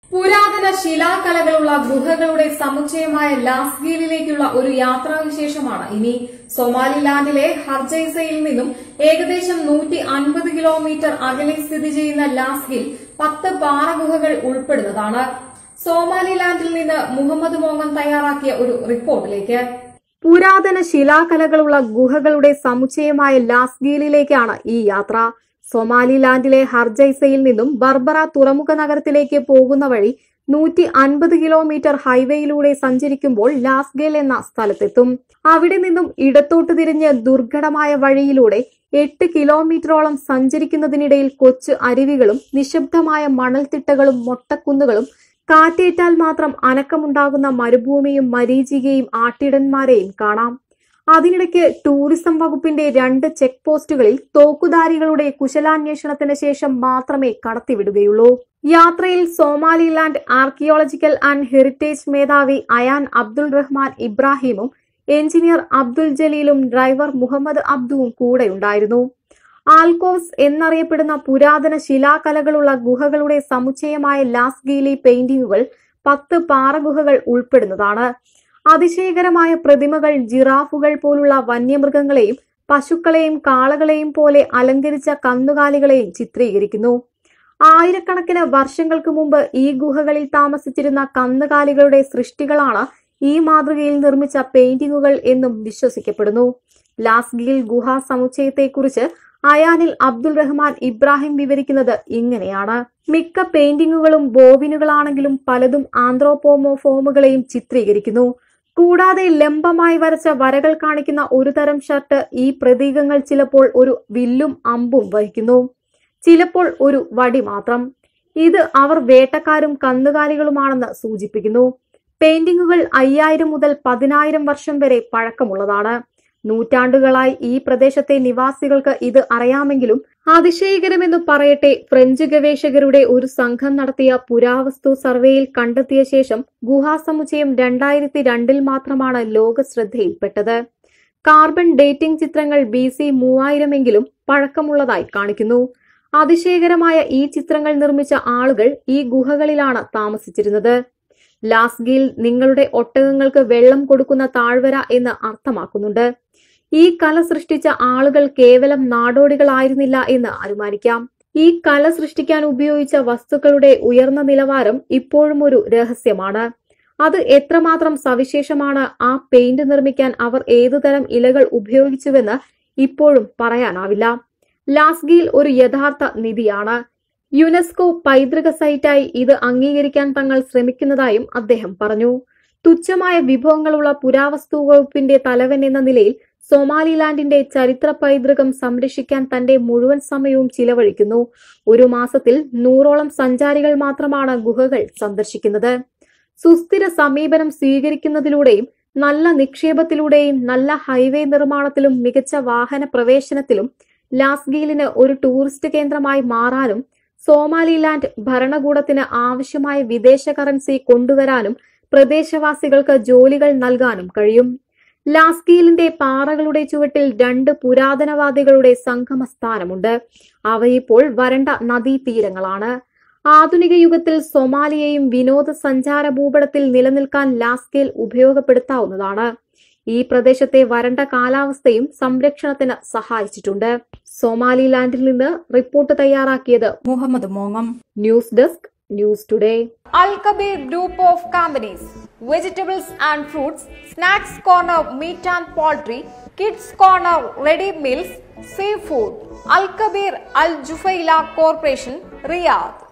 പുരാതന ശിലാകലകളുള്ള ഗുഹകളുടെ സമുച്ചയമായ ലാസ്ഗീലിലേക്കുള്ള ഒരു യാത്രാവിശേഷമാണ് ഇനി സൊമാലിലാൻഡിലെ ഹർജൈസയിൽ നിന്നും ഏകദേശം നൂറ്റി അൻപത് കിലോമീറ്റർ അകലെ സ്ഥിതി ചെയ്യുന്ന ലാസ്ഗിൽ പത്ത് പാറഗുഹകൾ ഉൾപ്പെടുന്നതാണ് സോമാലിലാൻഡിൽ നിന്ന് മുഹമ്മദ് മോങ്ങൻ തയ്യാറാക്കിയ ഒരു റിപ്പോർട്ടിലേക്ക് പുരാതന ശിലാകലകളുള്ള ഗുഹകളുടെ സമുച്ചയമായ ലാസ്ഗീലിലേക്കാണ് ഈ യാത്ര സൊമാലിലാൻഡിലെ ഹർജൈസയിൽ നിന്നും ബർബറ തുറമുഖ നഗരത്തിലേക്ക് പോകുന്ന വഴി നൂറ്റി അൻപത് കിലോമീറ്റർ ഹൈവേയിലൂടെ സഞ്ചരിക്കുമ്പോൾ ലാസ്ഗേൽ എന്ന സ്ഥലത്തെത്തും അവിടെ നിന്നും ഇടത്തോട്ട് തിരിഞ്ഞ് ദുർഘടമായ വഴിയിലൂടെ എട്ട് കിലോമീറ്ററോളം സഞ്ചരിക്കുന്നതിനിടയിൽ കൊച്ചു അരുവികളും നിശബ്ദമായ മണൽത്തിട്ടകളും മൊട്ടക്കുന്നുകളും കാറ്റേറ്റാൽ മാത്രം അനക്കമുണ്ടാകുന്ന മരുഭൂമിയും മരീചികയും ആട്ടിടന്മാരെയും കാണാം അതിനിടയ്ക്ക് ടൂറിസം വകുപ്പിന്റെ രണ്ട് ചെക്ക് പോസ്റ്റുകളിൽ തോക്കുധാരികളുടെ കുശലാന്വേഷണത്തിന് ശേഷം മാത്രമേ കടത്തിവിടുകയുള്ളൂ യാത്രയിൽ സോമാലിലാൻഡ് ആർക്കിയോളജിക്കൽ ആൻഡ് ഹെറിറ്റേജ് മേധാവി അയാൻ അബ്ദുൾ റഹ്മാൻ ഇബ്രാഹിമും എഞ്ചിനീയർ അബ്ദുൽ ജലീലും ഡ്രൈവർ മുഹമ്മദ് അബ്ദുവും കൂടെയുണ്ടായിരുന്നു ആൽക്കോസ് എന്നറിയപ്പെടുന്ന പുരാതന ശിലാകലകളുള്ള ഗുഹകളുടെ സമുച്ചയമായ ലാസ്ഗീലി പെയിന്റിങ്ങുകൾ പത്ത് പാറഗുഹകൾ ഉൾപ്പെടുന്നതാണ് അതിശയകരമായ പ്രതിമകൾ ജിറാഫുകൾ പോലുള്ള വന്യമൃഗങ്ങളെയും പശുക്കളെയും കാളകളെയും പോലെ അലങ്കരിച്ച കന്നുകാലികളെയും ചിത്രീകരിക്കുന്നു ആയിരക്കണക്കിന് വർഷങ്ങൾക്ക് മുമ്പ് ഈ ഗുഹകളിൽ താമസിച്ചിരുന്ന കന്നുകാലികളുടെ സൃഷ്ടികളാണ് ഈ മാതൃകയിൽ നിർമ്മിച്ച പെയിന്റിങ്ങുകൾ എന്നും വിശ്വസിക്കപ്പെടുന്നു ലാസ്ഗീൽ ഗുഹാ സമുച്ചയത്തെക്കുറിച്ച് അയാനിൽ അബ്ദുൾ റഹ്മാൻ ഇബ്രാഹിം വിവരിക്കുന്നത് ഇങ്ങനെയാണ് മിക്ക പെയിന്റിങ്ങുകളും ബോബിനുകളാണെങ്കിലും പലതും ആന്ത്രോപോമോഫോമുകളെയും ചിത്രീകരിക്കുന്നു കൂടാതെ ലംബമായി വരച്ച വരകൾ കാണിക്കുന്ന ഒരു തരം ഷർട്ട് ഈ പ്രതീകങ്ങൾ ചിലപ്പോൾ ഒരു വില്ലും അമ്പും വഹിക്കുന്നു ചിലപ്പോൾ ഒരു വടി മാത്രം ഇത് അവർ വേട്ടക്കാരും കന്നുകാലികളുമാണെന്ന് സൂചിപ്പിക്കുന്നു പെയിന്റിങ്ങുകൾ അയ്യായിരം മുതൽ പതിനായിരം വർഷം വരെ പഴക്കമുള്ളതാണ് നൂറ്റാണ്ടുകളായി ഈ പ്രദേശത്തെ നിവാസികൾക്ക് ഇത് അറിയാമെങ്കിലും അതിശയകരമെന്ന് പറയട്ടെ ഫ്രഞ്ച് ഗവേഷകരുടെ ഒരു സംഘം നടത്തിയ പുരാവസ്തു സർവേയിൽ കണ്ടെത്തിയ ശേഷം ഗുഹാസമുച്ചയം രണ്ടായിരത്തി രണ്ടിൽ മാത്രമാണ് ലോക ശ്രദ്ധയിൽപ്പെട്ടത് കാർബൺ ഡേറ്റിംഗ് ചിത്രങ്ങൾ ബി സി മൂവായിരമെങ്കിലും പഴക്കമുള്ളതായി കാണിക്കുന്നു അതിശയകരമായ ഈ ചിത്രങ്ങൾ നിർമ്മിച്ച ആളുകൾ ഈ ഗുഹകളിലാണ് താമസിച്ചിരുന്നത് ലാസ്ഗിൽ നിങ്ങളുടെ ഒട്ടകങ്ങൾക്ക് വെള്ളം കൊടുക്കുന്ന താഴ്വര എന്ന് അർത്ഥമാക്കുന്നുണ്ട് ഈ കല സൃഷ്ടിച്ച ആളുകൾ കേവലം നാടോടികളായിരുന്നില്ല എന്ന് അനുമാനിക്കാം ഈ കല സൃഷ്ടിക്കാൻ ഉപയോഗിച്ച വസ്തുക്കളുടെ ഉയർന്ന നിലവാരം ഇപ്പോഴും ഒരു രഹസ്യമാണ് അത് എത്രമാത്രം സവിശേഷമാണ് ആ പെയിന്റ് നിർമ്മിക്കാൻ അവർ ഏതുതരം ഇലകൾ ഉപയോഗിച്ചുവെന്ന് ഇപ്പോഴും പറയാനാവില്ല ലാസ്ഗിൽ ഒരു യഥാർത്ഥ നിധിയാണ് യുനെസ്കോ പൈതൃക സൈറ്റായി ഇത് അംഗീകരിക്കാൻ തങ്ങൾ ശ്രമിക്കുന്നതായും അദ്ദേഹം പറഞ്ഞു തുച്ഛമായ വിഭവങ്ങളുള്ള പുരാവസ്തു വകുപ്പിന്റെ തലവൻ എന്ന നിലയിൽ സൊമാലിലാൻഡിന്റെ ചരിത്ര പൈതൃകം സംരക്ഷിക്കാൻ തന്റെ മുഴുവൻ സമയവും ചിലവഴിക്കുന്നു ഒരു മാസത്തിൽ നൂറോളം സഞ്ചാരികൾ മാത്രമാണ് ഗുഹകൾ സന്ദർശിക്കുന്നത് സുസ്ഥിര സമീപനം സ്വീകരിക്കുന്നതിലൂടെയും നല്ല നിക്ഷേപത്തിലൂടെയും നല്ല ഹൈവേ നിർമ്മാണത്തിലും മികച്ച വാഹന പ്രവേശനത്തിലും ലാസ്ഗീലിന് ഒരു ടൂറിസ്റ്റ് കേന്ദ്രമായി മാറാനും സോമാലിലാൻഡ് ഭരണകൂടത്തിന് ആവശ്യമായ വിദേശ കറൻസി കൊണ്ടുവരാനും പ്രദേശവാസികൾക്ക് ജോലികൾ നൽകാനും കഴിയും ലാസ്കീലിന്റെ പാറകളുടെ ചുവട്ടിൽ രണ്ട് പുരാതനവാദികളുടെ സംഗമ സ്ഥാനമുണ്ട് അവയിപ്പോൾ വരണ്ട നദീതീരങ്ങളാണ് ആധുനിക യുഗത്തിൽ സൊമാലിയയും വിനോദസഞ്ചാര ഭൂപടത്തിൽ നിലനിൽക്കാൻ ലാസ്കേൽ ഉപയോഗപ്പെടുത്താവുന്നതാണ് ഈ പ്രദേശത്തെ വരണ്ട കാലാവസ്ഥയും സംരക്ഷണത്തിന് സഹായിച്ചിട്ടുണ്ട് സോമാലിലാൻഡിൽ നിന്ന് റിപ്പോർട്ട് തയ്യാറാക്കിയത് മുഹമ്മദ് മോങ്ങം news desk news today Al Kabir Group of Companies, Vegetables and Fruits, Snacks Corner Meat and Poultry, Kids Corner Ready Meals, Seafood, Al Kabir Al Jufaila Corporation, Riyadh.